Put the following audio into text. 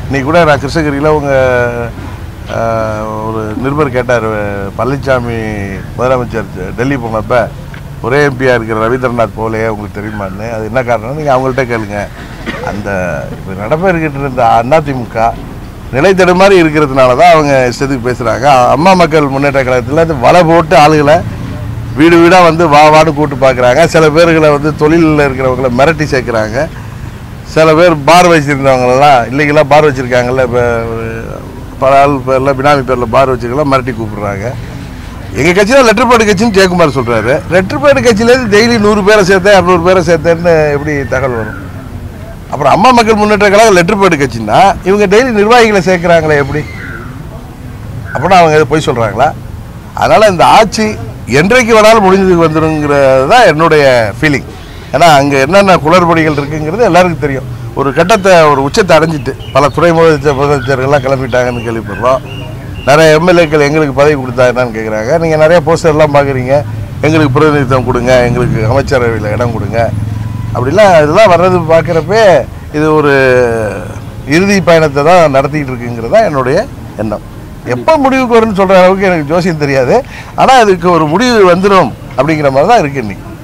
இன்னைக்கு கூட நான் கிருஷ்ணகிரியில் உங்கள் ஒரு நிருபர் கேட்டார் பழனிசாமி முதலமைச்சர் டெல்லி போனப்ப ஒரே எம்பியாக இருக்கிற ரவீந்திரநாத் போலே உங்களுக்கு தெரியுமான்னு அது என்ன காரணம் நீங்கள் அவங்கள்ட்ட கேளுங்க அந்த இப்போ நடப்பேறுகிட்டு இருந்த அதிமுக நிலை தடுமாறி இருக்கிறதுனால தான் அவங்க இஷ்டத்துக்கு பேசுகிறாங்க அம்மா மக்கள் முன்னேற்ற கழகத்தில் இந்த வலை போட்டு ஆளுகளை வீடு வீடாக வந்து வா வான்னு கூட்டு பார்க்குறாங்க சில பேர்களை வந்து தொழிலில் இருக்கிறவங்கள மிரட்டி சேர்க்குறாங்க சில பேர் பார் வச்சுருந்தவங்களெல்லாம் இல்லைங்களா பார் வச்சுருக்காங்கல்ல இப்போ பல ஆள் பேரில் பினாமி பேரில் பார் வச்சுருக்கலாம் மிரட்டி கூப்பிடுறாங்க எங்கள் கட்சியில் லெட்டர்பேடு கட்சின்னு ஜெயக்குமார் சொல்கிறாரு லெட்டர்பேடு கட்சியிலேருந்து டெய்லி நூறு பேரை சேர்த்தேன் இரநூறு பேரை சேர்த்தேன்னு எப்படி தகவல் வரும் அப்புறம் அம்மா மக்கள் முன்னேற்ற கழகம் லெட்டர்பேடு கட்சின்னா இவங்க டெய்லி நிர்வாகிகளை சேர்க்குறாங்களே எப்படி அப்படின்னா அவங்க போய் சொல்கிறாங்களா அதனால் இந்த ஆட்சி என்றைக்கு வேணாலும் முடிஞ்சதுக்கு வந்துருங்கிறது தான் என்னுடைய ஃபீலிங் ஏன்னா அங்கே என்னென்ன குளறுபடிகள் இருக்குங்கிறது எல்லாருக்கும் தெரியும் ஒரு கட்டத்தை ஒரு உச்சத்தை அடைஞ்சிட்டு பல துறை முதலமைச்சர் முதலமைச்சர்கள்லாம் கிளம்பிட்டாங்கன்னு கேள்விப்படுறோம் நிறைய எம்எல்ஏக்கள் எங்களுக்கு பதவி கொடுத்தா என்னன்னு கேட்குறாங்க நீங்கள் நிறைய போஸ்டர்லாம் பார்க்குறீங்க எங்களுக்கு பிரதிநிதித்துவம் கொடுங்க எங்களுக்கு அமைச்சரவையில் இடம் கொடுங்க அப்படிலாம் இதெல்லாம் வர்றது பார்க்குறப்பே இது ஒரு இறுதி பயணத்தை தான் நடத்திக்கிட்டு இருக்குங்கிறது தான் என்னுடைய எண்ணம் எப்போ முடிவுக்கு வரும்னு சொல்கிற அளவுக்கு எனக்கு ஜோசியம் தெரியாது ஆனால் அதுக்கு ஒரு முடிவு வந்துடும் அப்படிங்கிற மாதிரி தான் இருக்கு இன்னைக்கு